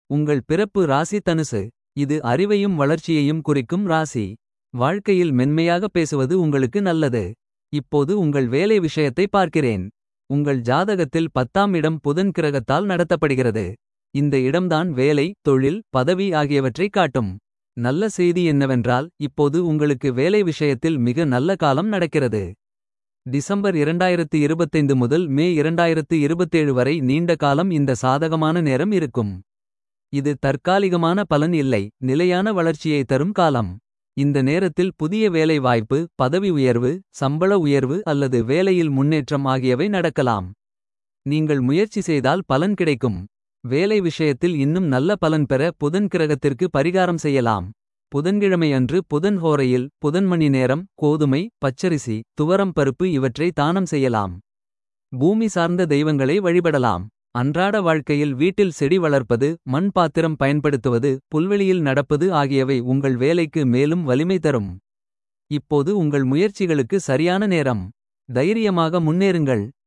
உங்கள் பிறப்பு ராசி தனுசு இது அறிவையும் வளர்ச்சியையும் குறிக்கும் ராசி வாழ்க்கையில் மென்மையாக பேசுவது உங்களுக்கு நல்லது இப்போது உங்கள் வேலை விஷயத்தை பார்க்கிறேன் உங்கள் ஜாதகத்தில் பத்தாம் இடம் புதன் கிரகத்தால் நடத்தப்படுகிறது இந்த இடம்தான் வேலை தொழில் பதவி ஆகியவற்றைக் காட்டும் நல்ல செய்தி என்னவென்றால் இப்போது உங்களுக்கு வேலை விஷயத்தில் மிக நல்ல காலம் நடக்கிறது டிசம்பர் 2025 முதல் மே 2027 வரை நீண்ட காலம் இந்த சாதகமான நேரம் இருக்கும் இது தற்காலிகமான பலன் இல்லை நிலையான வளர்ச்சியை தரும் காலம் இந்த நேரத்தில் புதிய வேலை வாய்ப்பு பதவி உயர்வு சம்பள உயர்வு அல்லது வேலையில் முன்னேற்றம் ஆகியவை நடக்கலாம் நீங்கள் முயற்சி செய்தால் பலன் கிடைக்கும் வேலை விஷயத்தில் இன்னும் நல்ல பலன் பெற புதன் கிரகத்திற்கு பரிகாரம் செய்யலாம் புதன்கிழமை அன்று புதன் ஹோரையில் புதன் மணி நேரம் கோதுமை பச்சரிசி துவரம் பருப்பு இவற்றை தானம் செய்யலாம் பூமி சார்ந்த தெய்வங்களை வழிபடலாம் அன்றாட வாழ்க்கையில் வீட்டில் செடி வளர்ப்பது மண் பாத்திரம் பயன்படுத்துவது புல்வெளியில் நடப்பது ஆகியவை உங்கள் வேலைக்கு மேலும் வலிமை தரும் இப்போது உங்கள் முயற்சிகளுக்கு சரியான நேரம் தைரியமாக முன்னேறுங்கள்